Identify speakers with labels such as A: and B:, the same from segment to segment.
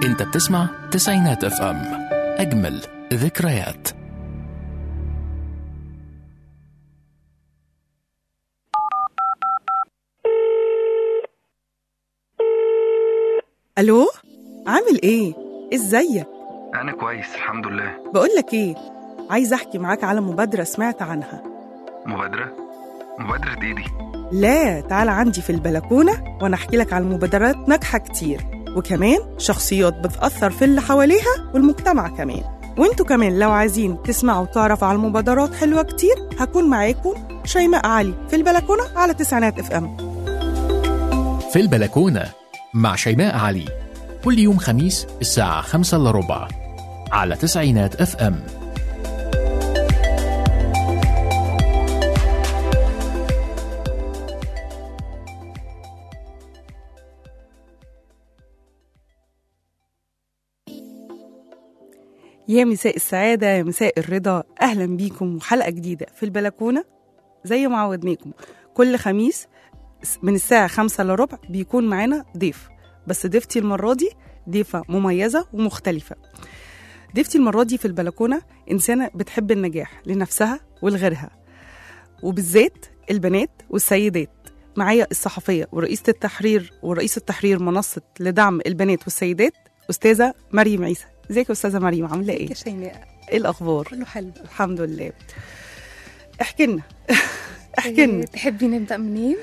A: انت بتسمع تسعينات اف ام اجمل ذكريات
B: الو عامل ايه ازيك
C: أنا كويس الحمد لله
B: بقولك ايه عايز احكي معاك على مبادره سمعت عنها
C: مبادرة مبادرة إيه دي؟
B: لا تعال عندي في البلكونه وانا احكي لك على مبادرات ناجحه كتير وكمان شخصيات بتاثر في اللي حواليها والمجتمع كمان وانتوا كمان لو عايزين تسمعوا وتعرفوا على المبادرات حلوه كتير هكون معاكم شيماء علي في البلكونه على تسعينات اف ام
A: في البلكونة مع شيماء علي كل يوم خميس الساعة خمسة إلا ربع على تسعينات اف ام
B: يا مساء السعادة يا مساء الرضا أهلا بيكم وحلقة جديدة في البلكونة زي ما عودناكم كل خميس من الساعة خمسة لربع بيكون معانا ضيف بس ضيفتي المرة دي ضيفة مميزة ومختلفة ضيفتي المرة دي في البلكونة إنسانة بتحب النجاح لنفسها ولغيرها وبالذات البنات والسيدات معايا الصحفية ورئيسة التحرير ورئيس التحرير منصة لدعم البنات والسيدات أستاذة مريم عيسى ازيك يا أستاذة مريم عاملة إيه؟
D: يا شيماء
B: إيه الأخبار؟
D: كله حلو
B: الحمد لله احكي لنا احكي لنا
D: تحبي نبدا منين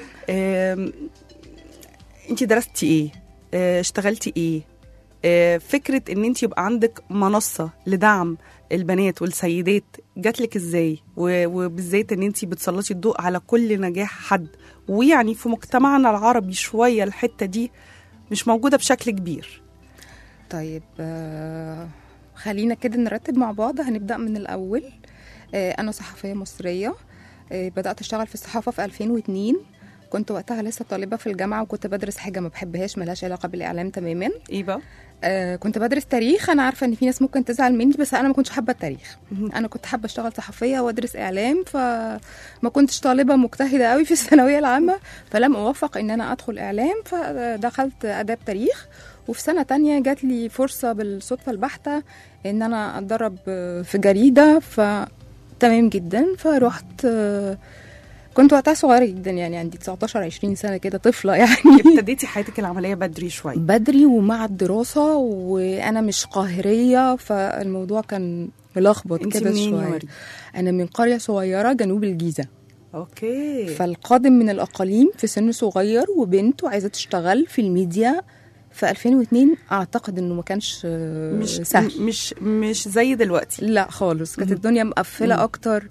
B: انت درستي ايه آه، اشتغلتي ايه آه، فكره ان انت يبقى عندك منصه لدعم البنات والسيدات جات لك ازاي و- وبالذات ان انت بتسلطي الضوء على كل نجاح حد ويعني في مجتمعنا العربي شويه الحته دي مش موجوده بشكل كبير
D: طيب آه، خلينا كده نرتب مع بعض هنبدا من الاول آه، انا صحفيه مصريه آه، بدات اشتغل في الصحافه في 2002 كنت وقتها لسه طالبه في الجامعه وكنت بدرس حاجه ما بحبهاش ملهاش علاقه بالاعلام تماما
B: ايه بقى
D: آه كنت بدرس تاريخ انا عارفه ان في ناس ممكن تزعل مني بس انا ما كنتش حابه التاريخ
B: مهم.
D: انا كنت حابه اشتغل صحفيه وادرس اعلام فما كنتش طالبه مجتهده قوي في الثانويه العامه فلم اوفق ان انا ادخل اعلام فدخلت اداب تاريخ وفي سنه تانية جات لي فرصه بالصدفه البحته ان انا اتدرب آه، في جريده ف تمام جدا فرحت آه، كنت وقتها صغيره جدا يعني عندي 19 20 سنه كده طفله يعني
B: ابتديتي حياتك العمليه بدري شويه
D: بدري ومع الدراسة وأنا مش قاهرية فالموضوع كان ملخبط
B: انت
D: كده
B: منين يا
D: شوية
B: مريم
D: أنا من قرية صغيرة جنوب الجيزة
B: اوكي
D: فالقادم من الأقاليم في سن صغير وبنت وعايزة تشتغل في الميديا في 2002 أعتقد إنه ما كانش آه،
B: مش
D: سهل
B: مش مش زي دلوقتي
D: لا خالص كانت
B: مم.
D: الدنيا مقفلة
B: مم.
D: أكتر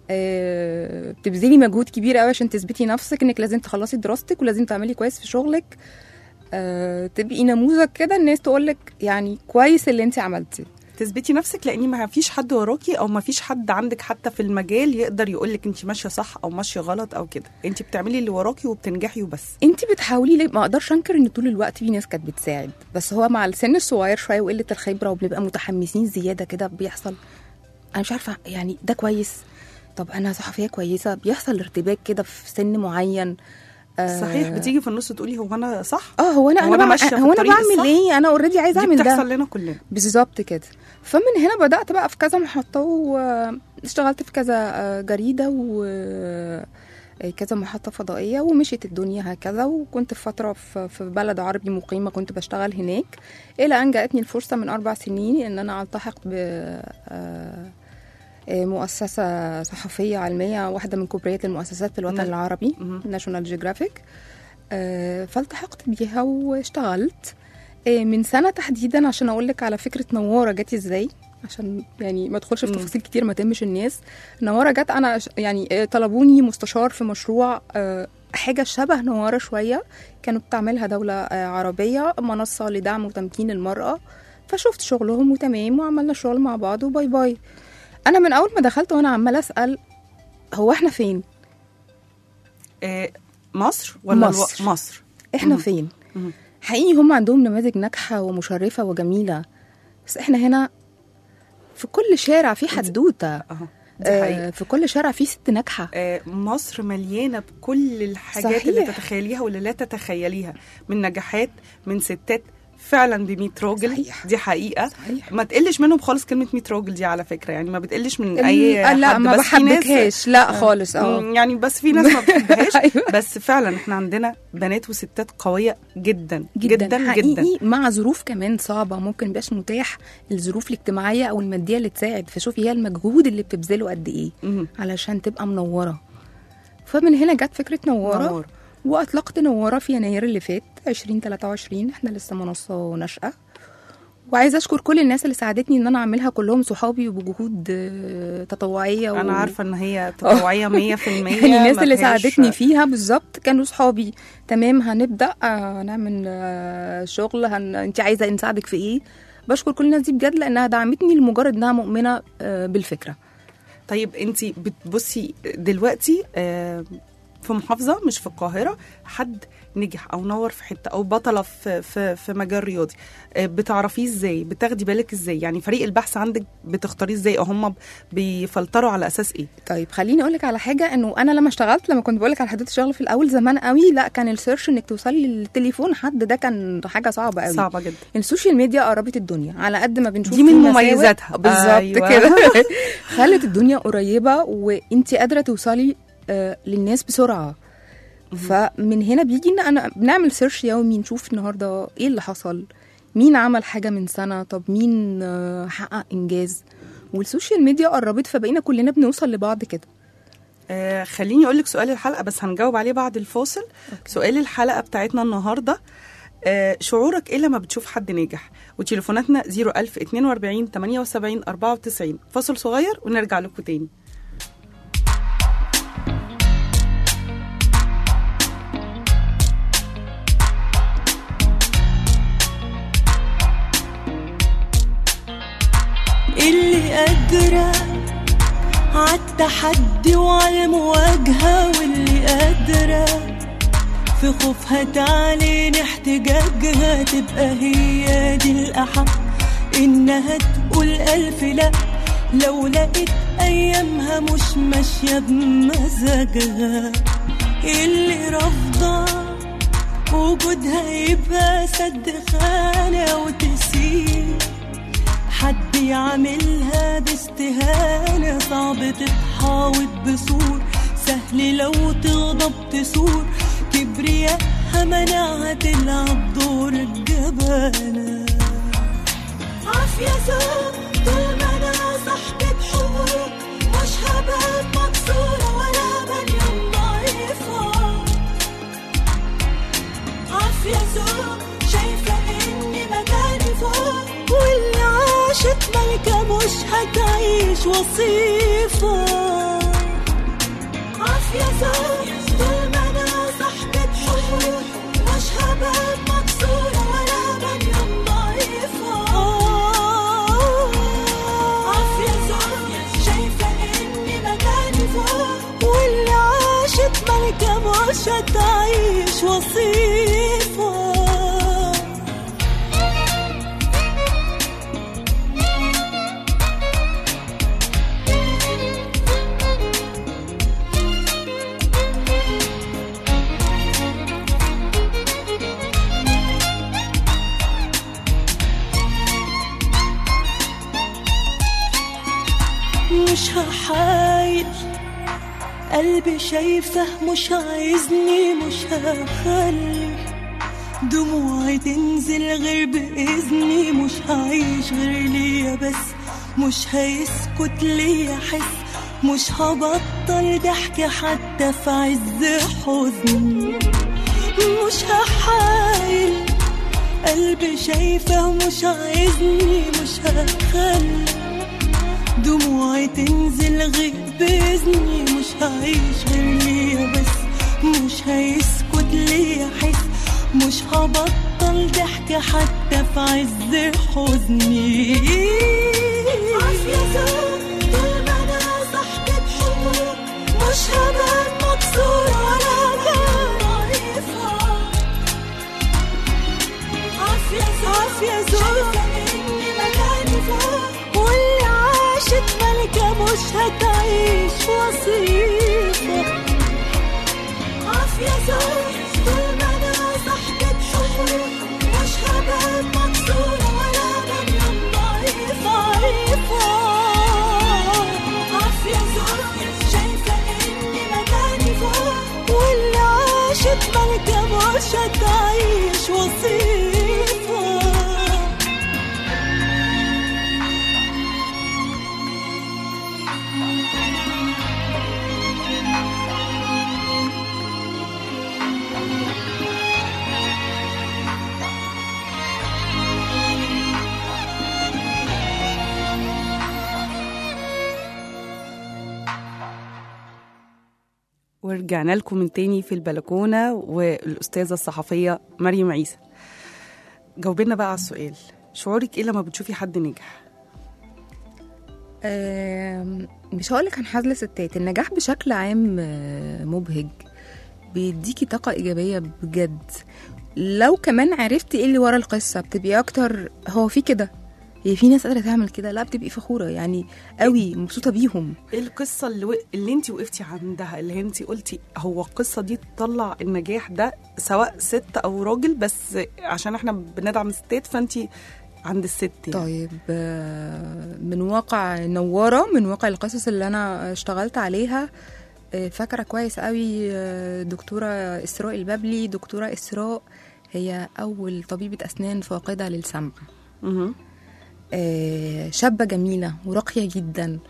D: آه، بتبذلي مجهود كبير قوي عشان تثبتي نفسك انك لازم تخلصي دراستك ولازم تعملي كويس في شغلك آه، تبقي نموذج كده الناس تقولك يعني كويس اللي انت عملتيه
B: تثبتي نفسك لان ما فيش حد وراكي او ما فيش حد عندك حتى في المجال يقدر يقول لك انت ماشيه صح او ماشيه غلط او كده انت بتعملي اللي وراكي وبتنجحي وبس
D: انت بتحاولي ليه ما اقدرش انكر ان طول الوقت في ناس كانت بتساعد بس هو مع السن الصغير شويه وقله الخبره وبنبقى متحمسين زياده كده بيحصل انا مش عارفه يعني ده كويس طب انا صحفيه كويسه بيحصل ارتباك كده في سن معين آه،
B: صحيح بتيجي في النص تقولي هو انا صح
D: اه هو انا
B: هو
D: انا,
B: أنا
D: بعمل-
B: ماشية في
D: هو انا
B: الطريق
D: بعمل
B: الصح؟
D: ايه انا اوريدي عايزه
B: دي
D: اعمل ده
B: بتحصل لنا كلنا
D: بالظبط كده فمن هنا بدات بقى في كذا محطه واشتغلت في كذا آه، جريده و آه، كذا محطة فضائية ومشيت الدنيا هكذا وكنت في فترة في في بلد عربي مقيمة كنت بشتغل هناك إلى أن جاءتني الفرصة من أربع سنين إن أنا ألتحق ب آه، آه، مؤسسة صحفية علمية واحدة من كبريات المؤسسات في الوطن
B: نعم.
D: العربي
B: مهم.
D: ناشونال جيوغرافيك فالتحقت بيها واشتغلت آه، من سنة تحديدا عشان أقول لك على فكرة نوارة جت إزاي عشان يعني ما ادخلش في
B: مم.
D: تفاصيل كتير ما تهمش الناس نوارة جت انا ش- يعني آه، طلبوني مستشار في مشروع آه، حاجه شبه نوارة شويه كانوا بتعملها دوله آه، عربيه منصه لدعم وتمكين المراه فشفت شغلهم وتمام وعملنا شغل مع بعض وباي باي انا من اول ما دخلت وانا عماله اسال هو احنا فين
B: آه، مصر ولا الو...
D: مصر.
B: مصر
D: احنا
B: مم.
D: فين
B: مم.
D: حقيقي هم عندهم نماذج ناجحه ومشرفه وجميله بس احنا هنا في كل شارع في حدوته
B: اهو دي حقيقة
D: آه في كل شارع في ست ناجحه
B: آه، مصر مليانة بكل الحاجات
D: صحيح.
B: اللي تتخيليها واللي لا تتخيليها من نجاحات من ستات فعلا ب 100 راجل
D: صحيح.
B: دي حقيقه
D: صحيح
B: ما تقلش منهم خالص كلمه 100 راجل دي على فكره يعني ما بتقلش من اي
D: ال- لا
B: حد،
D: ما
B: بس في ناس-
D: بحبكهاش لا خالص اه
B: مم، يعني بس في ناس ما بتحبهاش
D: أيوة.
B: بس فعلا احنا عندنا بنات وستات قويه جدا
D: جدا
B: جدا جدا,
D: حقيقي مع ظروف كمان صعبه ممكن مبقاش متاح الظروف الاجتماعيه او الماديه اللي تساعد فشوفي هي المجهود اللي بتبذله قد ايه
B: مم.
D: علشان تبقى منوره فمن هنا جت فكره نوره
B: نور.
D: واطلقت نوره في يناير اللي فات 2023 احنا لسه منصه ناشئه وعايزه اشكر كل الناس اللي ساعدتني ان انا اعملها كلهم صحابي وبجهود آه، تطوعيه و...
B: انا عارفه ان هي تطوعيه 100%
D: يعني الناس
B: ما
D: اللي
B: فيهاش-
D: ساعدتني فيها بالظبط كانوا صحابي تمام هنبدا آه، نعمل آه، شغل هن... انت عايزه نساعدك في ايه بشكر كل الناس دي بجد لانها دعمتني لمجرد انها مؤمنه آه، بالفكره
B: طيب انت بتبصي دلوقتي آه، في محافظه مش في القاهره حد نجح او نور في حته او بطله في في في مجال رياضي آه، بتعرفيه ازاي بتاخدي بالك ازاي يعني فريق البحث عندك بتختاريه ازاي او هم بيفلتروا على اساس ايه
D: طيب خليني اقول لك على حاجه انه انا لما اشتغلت لما كنت بقول لك على حدود الشغل في الاول زمان قوي لا كان السيرش انك توصلي للتليفون حد ده كان حاجه صعبه قوي
B: صعبه جدا
D: السوشيال ميديا قربت الدنيا على قد ما بنشوف
B: دي من
D: في مساوئ-
B: مميزاتها.
D: بالظبط
B: أيوة.
D: كده خلت الدنيا قريبه وانت قادره توصلي آه، للناس بسرعه فمن هنا بيجي ان انا بنعمل سيرش يومي نشوف النهارده ايه اللي حصل مين عمل حاجه من سنه طب مين آه، حقق انجاز والسوشيال ميديا قربت فبقينا كلنا بنوصل لبعض كده
B: آه خليني اقول لك سؤال الحلقه بس هنجاوب عليه بعد الفاصل
D: أوكي.
B: سؤال الحلقه بتاعتنا النهارده آه شعورك ايه لما بتشوف حد ناجح وتليفوناتنا 01000 42 78 94 فاصل صغير ونرجع لكم تاني
E: اللي قادرة عالتحدي وعالمواجهة واللي قادرة في خوفها تعلن احتجاجها تبقى هي دي الأحق إنها تقول ألف لأ لو لقيت أيامها مش ماشية بمزاجها اللي رافضة وجودها يبقى سد خانة وتسيب حد يعملها باستهانة صعب تتحاوط بسور سهل لو تغضب تثور كبرياءها منعها تلعب دور الجبانة عافية زوج طول ما أنا صاحبة حقوق مش هبقى مكسورة ولا مليون ضعيفة عافية زوج شايفة إني مكاني فوق واللي عاشت ملكة مش هتعيش وصيفة عافية زوج طول ما أنا صاحبة حقوق مش هبقى مكسورة ولا مليون ضعيفة عافية زوج شايفة إني مكاني فوق واللي عاشت ملكة مش هتعيش وصيفة مش هحايل قلبي شايفه مش عايزني مش هخلي دموعي تنزل غير بإذني مش هعيش غير ليا بس مش هيسكت ليا حس مش هبطل ضحك حتى في عز حزني مش هحايل قلبي شايفه مش عايزني مش هخلي دموعي تنزل غير بإذني مش هعيش غير ليا بس مش هيسكت ليا حس مش هبطل ضحك حتى في عز حزني عافية زوج طول ما أنا صاحبة حقوق مش هبقى مكسورة ولا ضعيفة عافية زوج عافية زوج إني مكاني فوق واللي عاشت ملكة مش هتعيش وصيفة عافية زوج طول ما أنا صاحبة حقوق مش هبقى ملكة مش هتعيش وصيفة
B: ورجعنا لكم من تاني في البلكونة والأستاذة الصحفية مريم عيسى جاوبنا بقى على السؤال شعورك ايه لما بتشوفي حد نجح
D: آم، مش هقولك عن حظ ستات النجاح بشكل عام آه، مبهج بيديكي طاقة إيجابية بجد لو كمان عرفتي ايه اللي ورا القصة بتبقي أكتر هو في كده هي في ناس قادرة تعمل كده لا بتبقي فخورة يعني قوي مبسوطة بيهم
B: ايه القصة اللي, و... اللي انت وقفتي عندها اللي انت قلتي هو القصة دي تطلع النجاح ده سواء ست او راجل بس عشان احنا بندعم الستات فانت عند الست يعني.
D: طيب آه، من واقع نوارة من واقع القصص اللي أنا اشتغلت عليها آه، فاكرة كويس قوي آه، دكتورة إسراء البابلي دكتورة إسراء هي أول طبيبة أسنان فاقدة للسمع
B: مهم.
D: آه، شابة جميلة وراقية جدا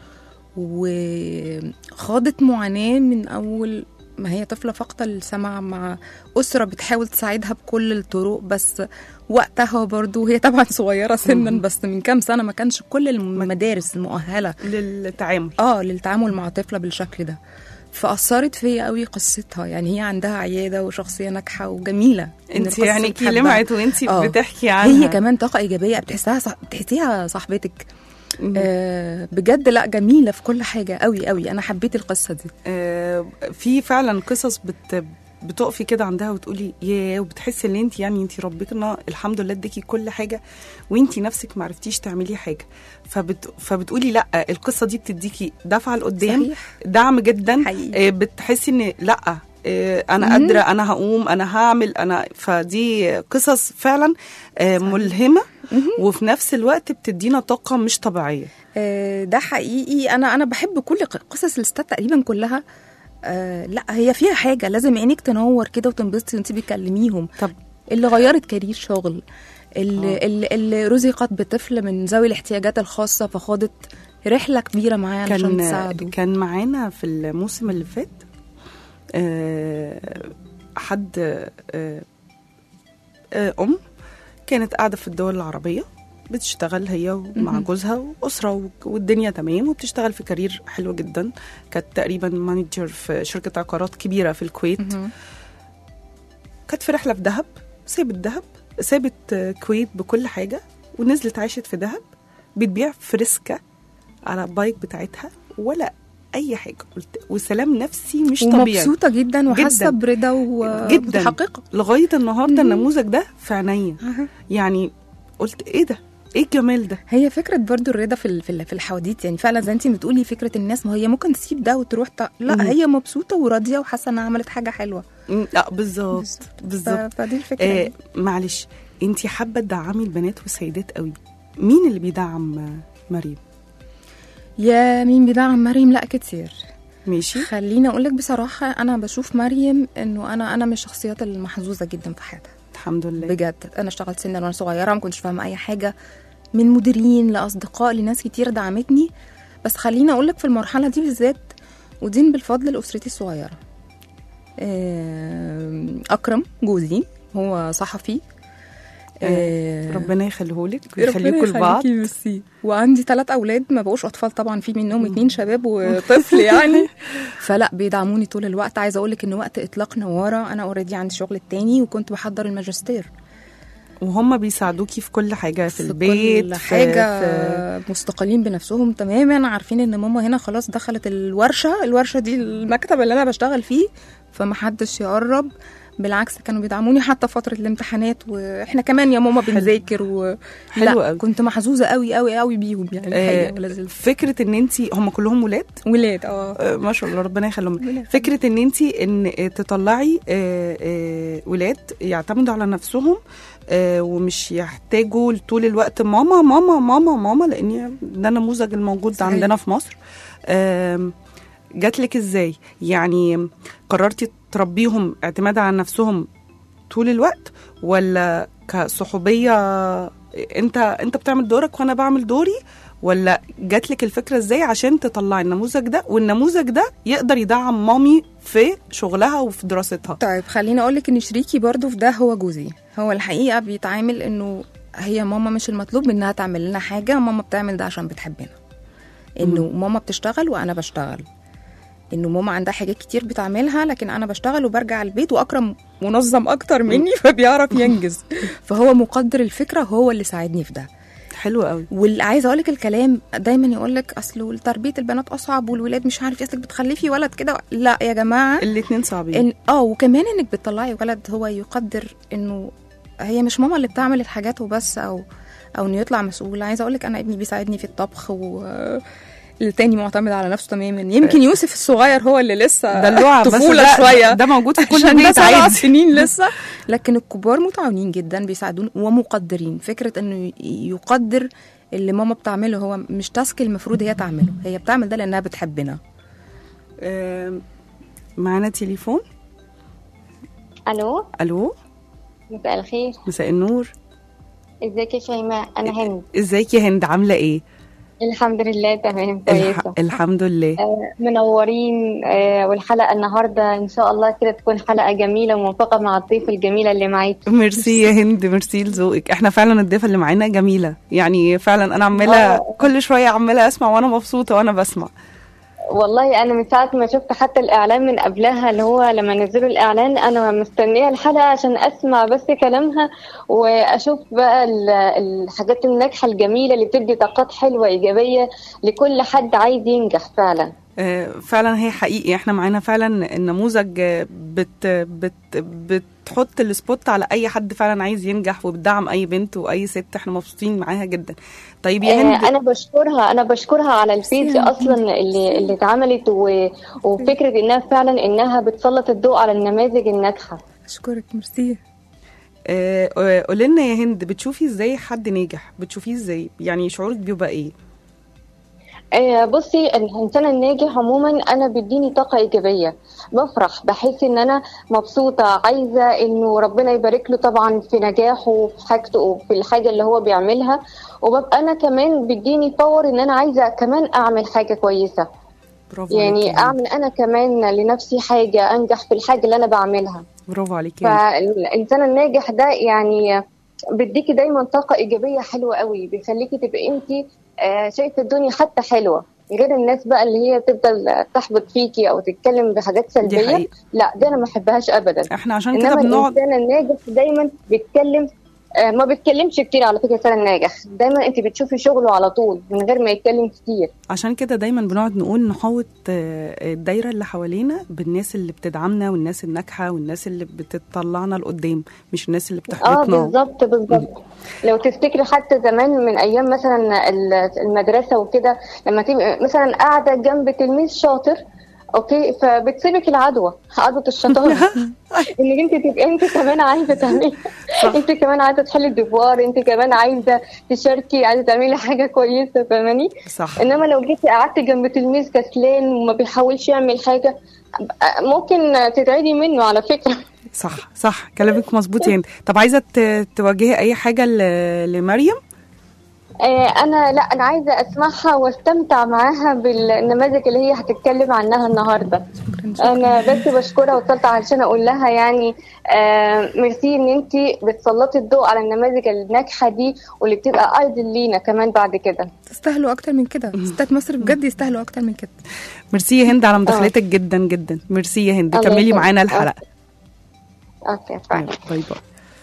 D: وخاضت معاناة من أول ما هي طفلة فاقدة للسمع مع أسرة بتحاول تساعدها بكل الطرق بس وقتها برضو هي طبعا صغيرة سنا بس من كام سنة ما كانش كل المدارس المؤهلة
B: للتعامل
D: اه للتعامل مع طفلة بالشكل ده فأثرت فيا قوي قصتها يعني هي عندها عيادة وشخصية ناجحة وجميلة إن
B: انت
D: القصة
B: يعني
D: بتحبها.
B: لمعت وانت
D: آه.
B: بتحكي عنها
D: هي كمان طاقة إيجابية بتحسها صح... بتحسيها صاحبتك
B: مهم.
D: آه بجد لا جميلة في كل حاجة قوي قوي أنا حبيت القصة دي
B: آه، في فعلا قصص بت بتقفي كده عندها وتقولي ياه وبتحسي ان انت يعني انت ربنا الحمد لله اديكي كل حاجه وانت نفسك ما عرفتيش تعملي حاجه فبت فبتقولي لا القصه دي بتديكي دفعه لقدام
D: صحيح
B: دعم جدا
D: حقيقي.
B: آه، بتحسي ان لا آه، انا
D: مهم.
B: قادره انا هقوم انا هعمل انا فدي قصص فعلا آه، ملهمه
D: مهم.
B: وفي نفس الوقت بتدينا طاقه مش طبيعيه
D: آه ده حقيقي أنا أنا بحب كل ق- قصص الستات تقريبا كلها آه لا هي فيها حاجة لازم عينيك تنور كده وتنبسطي وانت بتكلميهم
B: طب
D: اللي غيرت كارير شغل اللي,
B: آه.
D: اللي, اللي رزقت بطفل من ذوي الاحتياجات الخاصة فخاضت رحلة كبيرة معاه علشان
B: كان
D: تساعده
B: كان معانا في الموسم اللي فات آه، حد آه، آه، ام كانت قاعده في الدول العربيه بتشتغل هي ومع
D: مهم.
B: جوزها واسره و- والدنيا تمام وبتشتغل في كارير حلو جدا كانت تقريبا مانجر في شركه عقارات كبيره في الكويت
D: مهم.
B: كانت في رحله في دهب سابت دهب سابت آه، كويت بكل حاجه ونزلت عاشت في دهب بتبيع فريسكا على بايك بتاعتها ولا اي حاجه قلت وسلام نفسي مش طبيعي
D: ومبسوطة جدا وحاسة
B: جداً.
D: برضا و-
B: جداً.
D: ومتحققة
B: لغايه النهارده
D: مهم.
B: النموذج ده في عينيا يعني قلت ايه ده ايه الجمال ده
D: هي فكرة برضو الرضا في ال- في ال- في الحواديت يعني فعلا زي انت بتقولي فكرة الناس ما هي ممكن تسيب ده وتروح ت... لا
B: مهم.
D: هي مبسوطة وراضية وحاسة انها عملت حاجة حلوة
B: م، لا بالظبط
D: ف...
B: بالظبط
D: فدي الفكرة
B: آه
D: دي.
B: معلش انت حابه تدعمي البنات والسيدات قوي مين اللي بيدعم آه، مريم
D: يا مين بيدعم مريم لا كتير
B: ماشي
D: خليني اقول لك بصراحة انا بشوف مريم انه انا انا من الشخصيات المحظوظة جدا في حياتها
B: الحمد لله
D: بجد انا اشتغلت سنة وانا صغيرة ما كنتش فاهمة اي حاجة من مديرين لاصدقاء لناس كتير دعمتني بس خليني اقول لك في المرحلة دي بالذات ودين بالفضل لاسرتي الصغيرة آم، اكرم جوزي هو صحفي آه،
B: ربنا يخليهولك
D: ربنا
B: ويخليكم لبعض
D: يخليكي، ميرسي وعندي ثلاث اولاد ما بقوش اطفال طبعا في منهم اتنين شباب وطفل يعني فلا بيدعموني طول الوقت عايزه اقول لك ان وقت اطلاق نواره انا اوريدي عندي شغل التاني وكنت بحضر الماجستير
B: وهم بيساعدوكي في كل حاجه في, البيت
D: كل
B: في-
D: حاجه
B: في
D: مستقلين بنفسهم تماما عارفين ان ماما هنا خلاص دخلت الورشه الورشه دي المكتب اللي انا بشتغل فيه فمحدش يقرب بالعكس كانوا بيدعموني حتى فترة الامتحانات واحنا كمان يا ماما بنذاكر و...
B: حلو
D: لا
B: قوي.
D: كنت محظوظه قوي قوي قوي بيهم يعني
B: آه،
D: الحقيقة ولا زلت.
B: فكره ان انت هم كلهم ولاد
D: ولاد اه
B: آه، ما شاء الله ربنا يخليهم
D: ربنا يخليهم.
B: فكره ان انت ان تطلعي آه، آه، ولاد يعتمدوا على نفسهم آه، ومش يحتاجوا طول الوقت ماما ماما ماما ماما لان ده النموذج الموجود
D: صحيح.
B: عندنا في مصر آم، جات لك ازاي يعني قررتي تربيهم اعتمادا على نفسهم طول الوقت ولا كصحوبيه انت انت بتعمل دورك وانا بعمل دوري ولا جات لك الفكره ازاي عشان تطلعي النموذج ده والنموذج ده يقدر يدعم مامي في شغلها وفي دراستها
D: طيب خليني اقول لك ان شريكي برضو في ده هو جوزي هو الحقيقه بيتعامل انه هي ماما مش المطلوب منها تعمل لنا حاجه ماما بتعمل ده عشان بتحبنا انه ماما بتشتغل وانا بشتغل انه ماما عندها حاجات كتير بتعملها لكن انا بشتغل وبرجع البيت واكرم منظم اكتر مني فبيعرف ينجز فهو مقدر الفكره هو اللي ساعدني في ده
B: حلو قوي
D: واللي عايزه اقول لك الكلام دايما يقول لك اصل تربيه البنات اصعب والولاد مش عارف اصلك بتخلفي ولد كده لا يا جماعه
B: الاتنين صعبين
D: ان اه وكمان انك بتطلعي ولد هو يقدر انه هي مش ماما اللي بتعمل الحاجات وبس او او انه يطلع مسؤول عايزه اقول لك انا ابني بيساعدني في الطبخ و التاني معتمد على نفسه تماما يمكن يوسف الصغير هو اللي لسه
B: دلوعة بس
D: طفوله
B: ده-
D: شويه
B: ده موجود في كل
D: عشان ده
B: بيت
D: سبع
B: عادي
D: سنين لسه لكن الكبار متعاونين جدا بيساعدون ومقدرين فكره انه يقدر اللي ماما بتعمله هو مش تاسك المفروض هي تعمله هي بتعمل ده لانها بتحبنا
B: آم، معانا تليفون
F: الو
B: الو
F: مساء الخير
B: مساء النور
F: ازيك يا شيماء انا هند
B: ازيك يا هند عامله ايه
F: الحمد لله تمام
B: الح...
F: كويسه
B: الحمد لله
F: آه، منورين آه، والحلقه النهارده ان شاء الله كده تكون حلقه جميله وموفقه مع الضيفه الجميله اللي معاكي
B: ميرسي يا هند ميرسي لذوقك احنا فعلا الضيفه اللي معانا جميله يعني فعلا انا عماله
F: آه.
B: كل شويه عماله اسمع وانا مبسوطه وانا بسمع
F: والله انا من ساعه ما شفت حتى الاعلان من قبلها اللي هو لما نزلوا الاعلان انا مستنيه الحلقه عشان اسمع بس كلامها واشوف بقى ال- الحاجات الناجحه الجميله اللي بتدي طاقات حلوه ايجابيه لكل حد عايز ينجح فعلا
B: آه، فعلا هي حقيقي احنا معانا فعلا النموذج آه، بت بت بتحط السبوت على اي حد فعلا عايز ينجح وبتدعم اي بنت واي ست احنا مبسوطين معاها جدا طيب يا هند
F: آه، انا بشكرها انا بشكرها على البيج اصلا اللي اللي اتعملت و... وفكره انها فعلا انها بتسلط الضوء على النماذج الناجحه
D: اشكرك ميرسي
B: آه، آه، قولي لنا يا هند بتشوفي ازاي حد ناجح بتشوفيه ازاي يعني شعورك بيبقى ايه
F: آه، بصي الانسان الناجح عموما انا بيديني طاقه ايجابيه بفرح بحس ان انا مبسوطه عايزه انه ربنا يبارك له طبعا في نجاحه وفي حاجته وفي الحاجه اللي هو بيعملها وببقى انا كمان بيديني باور ان انا عايزه كمان اعمل حاجه كويسه
B: برافو عليكي
F: يعني
B: يا هند.
F: اعمل انا كمان لنفسي حاجه انجح في الحاجه اللي انا بعملها
B: برافو عليكي يا هند.
F: فالانسان الناجح ده يعني بيديكي دايما طاقه ايجابيه حلوه قوي بيخليكي تبقي انت شايفه الدنيا حتى حلوه غير الناس بقى اللي هي تفضل تحبط فيكي او تتكلم بحاجات سلبيه
B: حقيقة.
F: لا دي انا ما بحبهاش ابدا
B: احنا عشان كده
F: انما
B: بنقعد
F: الانسان الناجح دايما بيتكلم آه، ما بيتكلمش كتير على فكره الانسان الناجح دايما انت بتشوفي شغله على طول من غير ما يتكلم كتير
B: عشان كده دايما بنقعد نقول نحوط آه، الدايره اللي حوالينا بالناس اللي بتدعمنا والناس الناجحه والناس اللي بتطلعنا لقدام مش الناس اللي
F: اه
B: بتحبطنا
F: بالظبط بالظبط لو تفتكري حتى زمان من ايام مثلا ال- المدرسه وكده لما تبقي مثلا قاعده جنب تلميذ شاطر اوكي فبتسيبك العدوى عدوى الشطاره انك انت تبقي انت كمان عايزه تعملي
B: صح.
F: انت كمان عايزه تحلي الديفوار انت كمان عايزه تشاركي عايزه تعملي حاجه كويسه فاهماني
B: صح
F: انما لو جيتي قعدتي جنب تلميذ كسلان وما بيحاولش يعمل حاجه ممكن تتعدي منه على فكره
B: صح صح كلامك مظبوط يا هند طب عايزه ت- توجهي اي حاجه ل- لمريم
F: آه، انا لا انا عايزه اسمعها واستمتع معاها بالنماذج اللي هي هتتكلم عنها النهارده انا بس بشكرها واتصلت علشان اقول لها يعني آه ميرسي ان انت بتسلطي الضوء على النماذج الناجحه دي واللي بتبقى ايدل لينا كمان بعد كده
D: تستاهلوا اكتر من كده ستات مصر بجد يستاهلوا اكتر من كده
B: ميرسي يا هند على مداخلتك جدا جدا ميرسي يا هند
F: الله
B: كملي
F: يخليك.
B: معانا الحلقه
F: اوكي فعلا
B: يلا، باي باي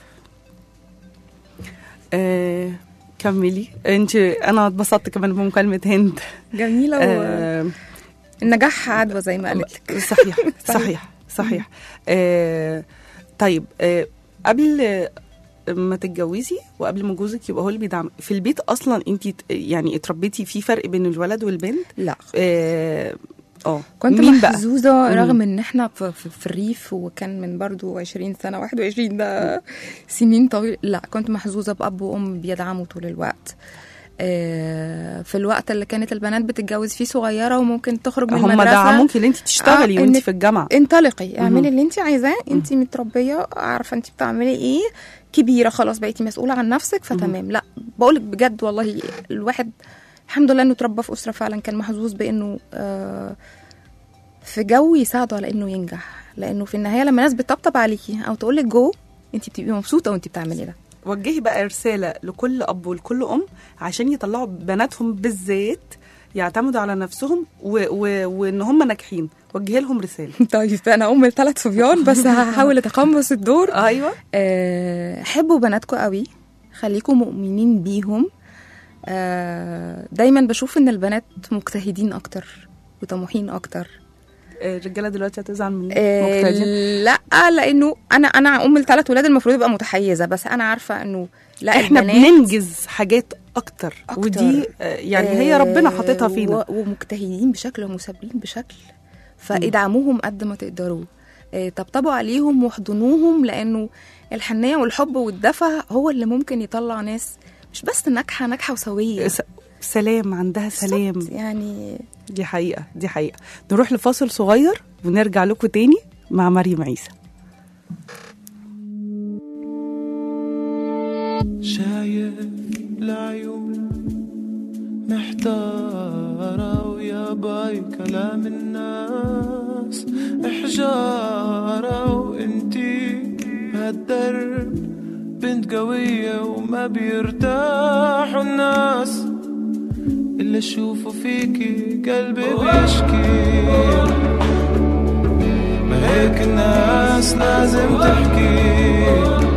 B: آه، كملي انت انا اتبسطت كمان بمكالمه هند
D: جميله
B: آه،
D: والنجاح عدوى زي ما قالت لك
B: صحيح صحيح صحيح آه طيب آه قبل آه، ما تتجوزي وقبل ما جوزك يبقى هو اللي بيدعم في البيت اصلا انت يعني اتربيتي في فرق بين الولد والبنت
D: لا
B: اه اه
D: كنت
B: مين بقى؟
D: محظوظة
B: مم.
D: رغم ان احنا في, في, في الريف وكان من برضو 20 سنة 21 ده سنين طويلة لا كنت محظوظة بأب وأم بيدعموا طول الوقت آه، في الوقت اللي كانت البنات بتتجوز فيه صغيره وممكن تخرج من
B: هم
D: المدرسه
B: دعموك ان انت تشتغلي
D: آه،
B: وانت
D: إن-
B: في الجامعه
D: انطلقي اعملي
B: مهم.
D: اللي انت عايزاه انت متربيه عارفه انت بتعملي ايه كبيره خلاص بقيتي مسؤوله عن نفسك فتمام لا بقولك بجد والله الواحد الحمد لله انه اتربى في اسره فعلا كان محظوظ بانه آه، في جو يساعده على انه ينجح لانه في النهايه لما ناس بتطبطب عليكي او تقول لك جو انت بتبقي مبسوطه وانت بتعملي ده
B: وجهي بقى رساله لكل اب ولكل ام عشان يطلعوا بناتهم بالذات يعتمدوا على نفسهم و... و... وان هم ناجحين وجهي لهم رساله
D: طيب انا ام لثلاث صبيان بس هحاول اتقمص الدور
B: ايوه
D: آه، حبوا بناتكم قوي خليكم مؤمنين بيهم آه، دايما بشوف ان البنات مجتهدين اكتر وطموحين اكتر
B: آه، الرجاله دلوقتي هتزعل مني
D: آه،
B: مجتهدين.
D: لا لانه انا انا ام لثلاث ولاد المفروض ابقى متحيزه بس انا عارفه انه لا
B: احنا
D: البنات
B: بننجز حاجات اكتر,
D: أكتر.
B: ودي آه، يعني هي ربنا حاططها فينا
D: و- ومجتهدين بشكل ومثابرين بشكل فادعموهم قد ما تقدروا آه، طبطبوا عليهم واحضنوهم لانه الحنيه والحب والدفى هو اللي ممكن يطلع ناس مش بس ناجحه ناجحه وسويه
B: س- سلام عندها سلام
D: بالظبط، يعني
B: دي حقيقه دي حقيقه نروح لفاصل صغير ونرجع لكم تاني مع مريم عيسى
G: شايف العيون محتارة ويا باي كلام الناس إحجارة وإنتي بهالدرب بنت قوية وما بيرتاحوا الناس اللي أشوفه فيكي قلبي بيشكي ما هيك الناس لازم تحكي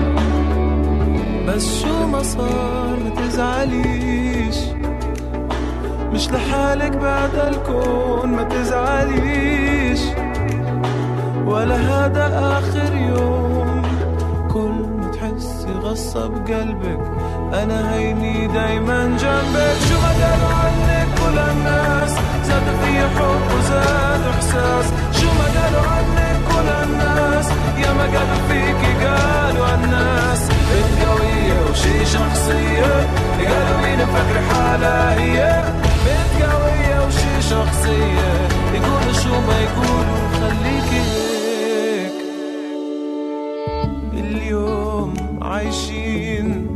G: بس شو ما صار ما تزعليش مش لحالك بعد الكون ما تزعليش ولا هذا آخر يوم كل ما تحسي غصة بقلبك أنا هيني دايما جنبك شو ما قالوا عنك كل الناس زاد في حب وزاد إحساس شو ما قالوا عنك كل الناس يا ما قالوا فيكي قالوا الناس بنت قوية وشي شخصية قالوا مين مفكر حالها هي بنت قوية وشي شخصية يقولوا شو ما يقولوا خليكي هيك اليوم عايشين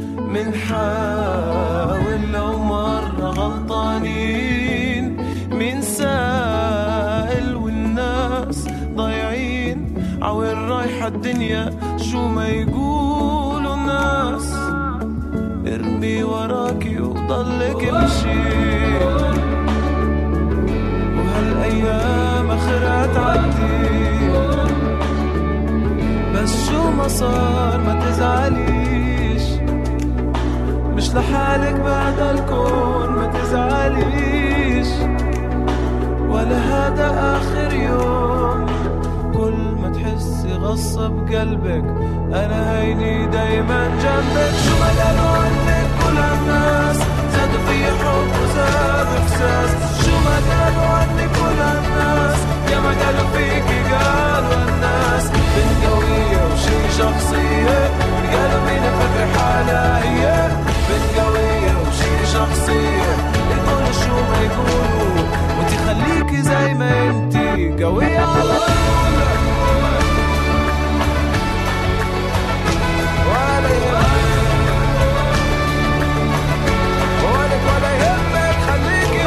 G: منحاول لو مرة غلطانين مين سائل والناس ضايعين عوين رايحة الدنيا شو ما يقولوا الناس ارمي وراكي وضلك امشي وهالايام اخرها تعدي بس شو ما صار ما تزعليش مش لحالك بعد الكون ما تزعليش ولا هذا آخر يوم كل ما تحسي غصة بقلبك أنا هيني دايما جنبك شو ما قالوا عنك كل الناس زادوا في حب وزاد إحساس شو ما قالوا عنك كل الناس يا ما قالوا فيكي قالوا الناس بنت قوية وشي شخصية قالوا مين فكر حالها هي بنت قوية وشي شخصية يقولوا شو ما يقولوا وانتي خليكي زي ما انتي قوية على طول ولا يهمك ولك ولا يهمك خليكي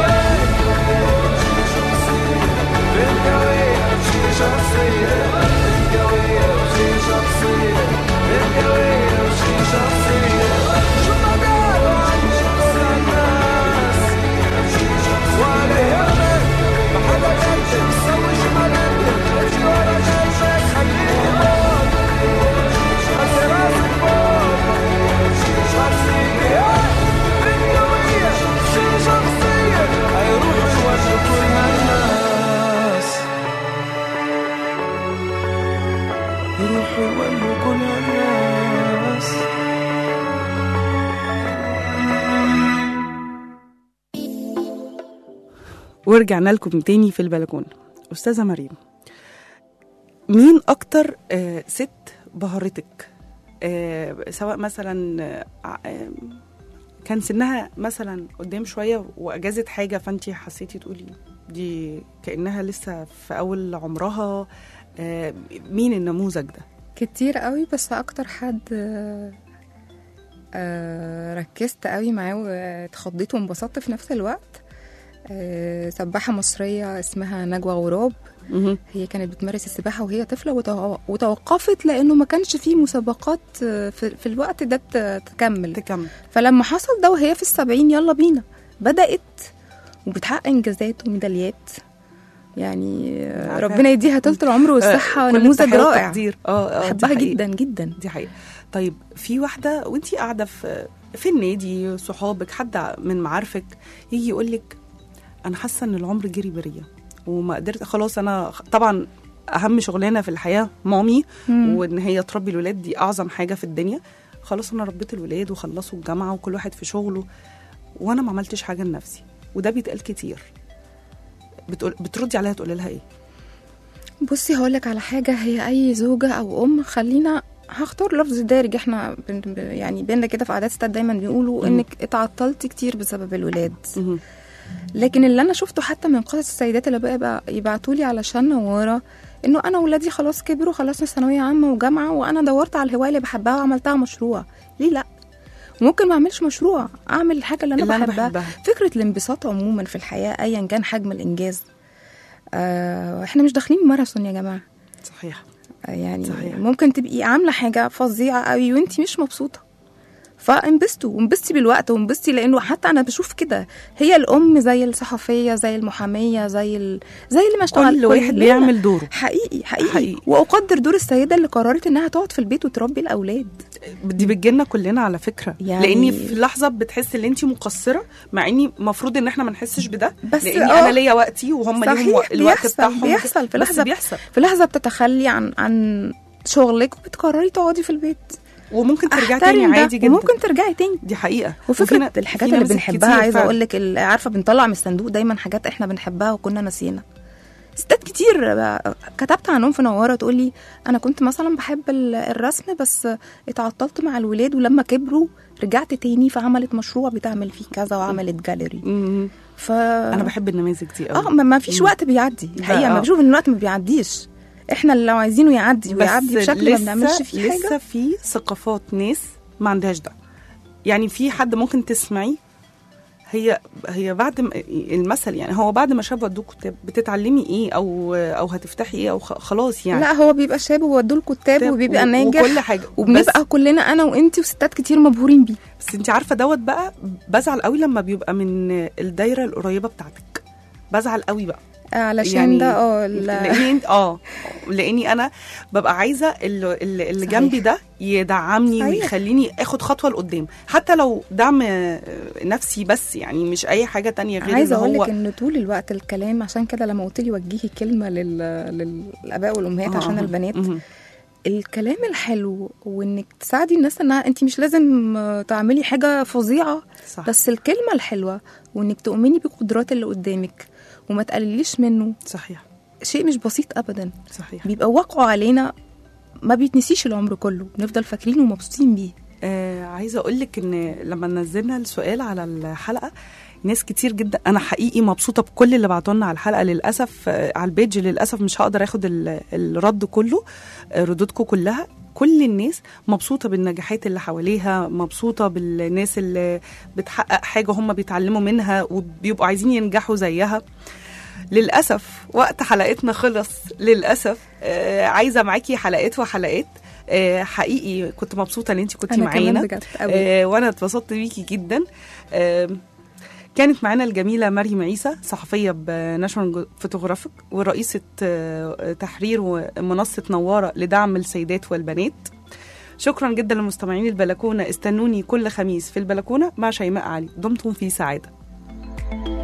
G: بنت قوية وشي شخصية بنت قوية وشي شخصية بنت قوية وشي شخصية شو ما قالوا عنك كل الناس ولا يهمك ما حدا قدك سوي شو ما بدك امشي ورا قلبك خليكي فوق خلي راسك فوق شخصية بنت قوية شي شخصية هيروحوا يوجهوا كل هالناس يروحوا يولوا كل هالناس
B: ورجعنا لكم تاني في البلكونه استاذه مريم مين اكتر آه ست بهرتك آه سواء مثلا آه ع- آه، كان سنها مثلا قدام شويه واجازت حاجه فانت حسيتي تقولي دي كانها لسه في اول عمرها آه، مين النموذج ده
D: كتير قوي بس اكتر حد آه، آه، ركزت قوي معاه واتخضيت وانبسطت في نفس الوقت آه، سباحة مصرية اسمها نجوى غراب هي كانت بتمارس السباحة وهي طفلة وتو- وتوقفت لأنه ما كانش فيه مسابقات آه، في, في الوقت ده ت- تكمل
B: تكمل
D: فلما حصل ده وهي في السبعين يلا بينا بدأت وبتحقق إنجازات وميداليات يعني آه،
B: عارفة.
D: ربنا يديها طولة العمر والصحة
B: آه، كل
D: نموذج
B: التحية
D: رائع
B: والتقدير. اه اه دي
D: بحبها
B: حقيقة.
D: جدا جدا
B: دي حقيقة طيب في واحدة وانتي قاعدة في في النادي صحابك حد من معارفك يجي يقول لك أنا حاسة إن العمر جري بريا وما قدرت خلاص أنا طبعا أهم شغلانة في الحياة مامي
D: مم.
B: وإن هي تربي الولاد دي أعظم حاجة في الدنيا خلاص أنا ربيت الولاد وخلصوا الجامعة وكل واحد في شغله وأنا ما عملتش حاجة لنفسي وده بيتقال كتير بتقول بتردي عليها تقولي لها إيه؟
D: بصي هقولك على حاجة هي أي زوجة أو أم خلينا هختار لفظ دارج احنا بن ب- يعني بينا كده في عادات ستات دايما بيقولوا
B: مم.
D: انك اتعطلتي كتير بسبب الولاد
B: مهم.
D: لكن اللي انا شفته حتى من قصص السيدات اللي بقى يبعتوا لي علشان نواره انه انا ولادي خلاص كبروا خلصنا ثانويه عامه وجامعه وانا دورت على الهوايه اللي بحبها وعملتها مشروع ليه لا ممكن ما اعملش مشروع اعمل الحاجه اللي انا,
B: اللي أنا
D: بحبها.
B: بحبها.
D: فكره الانبساط عموما في الحياه ايا كان حجم الانجاز آه احنا مش داخلين ماراثون يا جماعه
B: صحيح
D: آه، يعني
B: صحيح.
D: صحيح. ممكن تبقي عامله حاجه فظيعه قوي وانتي مش مبسوطه فانبسطوا وانبسطي بالوقت وانبسطي لانه حتى انا بشوف كده هي الام زي الصحفيه زي المحاميه زي ال... زي اللي ما اشتغل
B: كل واحد
D: كلنا.
B: بيعمل دوره
D: حقيقي حقيقي,
B: حقيقي.
D: حقيقي. واقدر دور السيده اللي قررت انها تقعد في البيت وتربي الاولاد
B: دي بتجيلنا كلنا على فكره
D: يعني-
B: لاني في لحظه بتحس ان انت مقصره مع اني المفروض ان احنا ما نحسش بده
D: بس
B: لاني
D: آه.
B: انا ليا وقتي وهم ليهم
D: صحيح،
B: و- الوقت
D: بيحصل-
B: بتاعهم
D: بيحصل في
B: بس
D: لحظة.
B: بيحصل
D: في لحظه بتتخلي عن عن شغلك وبتقرري تقعدي في البيت
B: وممكن ترجعي
D: أحترم
B: تاني
D: ده،
B: عادي جدا
D: وممكن ترجعي تاني
B: دي حقيقه
D: وفكره
B: وفينا-
D: الحاجات
B: في
D: اللي
B: نماذج
D: بنحبها
B: كتير
D: عايزه
B: فعلا.
D: اقول لك ال- عارفه بنطلع من الصندوق دايما حاجات احنا بنحبها وكنا ناسينا ستات كتير بقى- كتبت عنهم في نواره تقول لي انا كنت مثلا بحب ال- الرسم بس اتعطلت مع الولاد ولما كبروا رجعت تاني فعملت مشروع بتعمل فيه كذا وعملت جاليري
B: مم.
D: ف
B: انا بحب النماذج دي قوي
D: اه ما ما فيش وقت بيعدي الحقيقه
B: آه.
D: ما بشوف ان الوقت ما بيعديش احنا اللي لو عايزينه يعدي ويعدي بشكل ما بنعملش فيه
B: لسه
D: حاجه
B: في ثقافات ناس ما عندهاش ده يعني في حد ممكن تسمعي هي هي بعد ما المثل يعني هو بعد ما شاب ودوك كتاب بتتعلمي ايه او او هتفتحي ايه او خ- خلاص يعني
D: لا هو بيبقى شاب وودوا الكتاب
B: كتاب
D: وبيبقى
B: و-
D: ناجح
B: وكل حاجه
D: وبنبقى كلنا انا وانتي وستات كتير مبهورين بيه
B: بس انت عارفه دوت بقى بزعل قوي لما بيبقى من الدايره القريبه بتاعتك بزعل قوي بقى
D: علشان
B: يعني
D: ده اه ال-
B: لاني اه لاني انا ببقى عايزه اللي, اللي اللي
D: صحيح.
B: جنبي ده يدعمني
D: صحيح.
B: ويخليني اخد خطوه لقدام حتى لو دعم آه، نفسي بس يعني مش اي حاجه تانية غير
D: عايزه
B: ان
D: اقول
B: هو
D: لك ان طول الوقت الكلام عشان كده لما قلت لي وجهي كلمه لل... للاباء والامهات
B: آه،
D: عشان
B: آه.
D: البنات
B: مهم.
D: الكلام الحلو وانك تساعدي الناس انها انت مش لازم آه، تعملي حاجه فظيعه
B: صح
D: بس الكلمه الحلوه وانك تؤمني بقدرات اللي قدامك وما تقلليش منه
B: صحيح
D: شيء مش بسيط ابدا
B: صحيح
D: بيبقى واقعه علينا ما بيتنسيش العمر كله بنفضل فاكرينه ومبسوطين بيه
B: آه عايزه اقول لك ان لما نزلنا السؤال على الحلقه ناس كتير جدا انا حقيقي مبسوطه بكل اللي بعتوا لنا على الحلقه للاسف آه على البيج للاسف مش هقدر اخد ال- الرد كله آه ردودكم كلها كل الناس مبسوطه بالنجاحات اللي حواليها مبسوطه بالناس اللي بتحقق حاجه هم بيتعلموا منها وبيبقوا عايزين ينجحوا زيها للاسف وقت حلقتنا خلص للاسف آه عايزه معاكي حلقات وحلقات آه حقيقي كنت مبسوطه ان انت كنت
D: انا كمان
B: معانا
D: بجد قوي
B: آه وانا اتبسطت بيكي جدا آه كانت معانا الجميلة مريم عيسى صحفية بناشونال فوتوغرافيك ورئيسة آه، تحرير ومنصة نوارة لدعم السيدات والبنات شكرا جدا لمستمعين البلكونة استنوني كل خميس في البلكونة مع شيماء علي دمتم في سعادة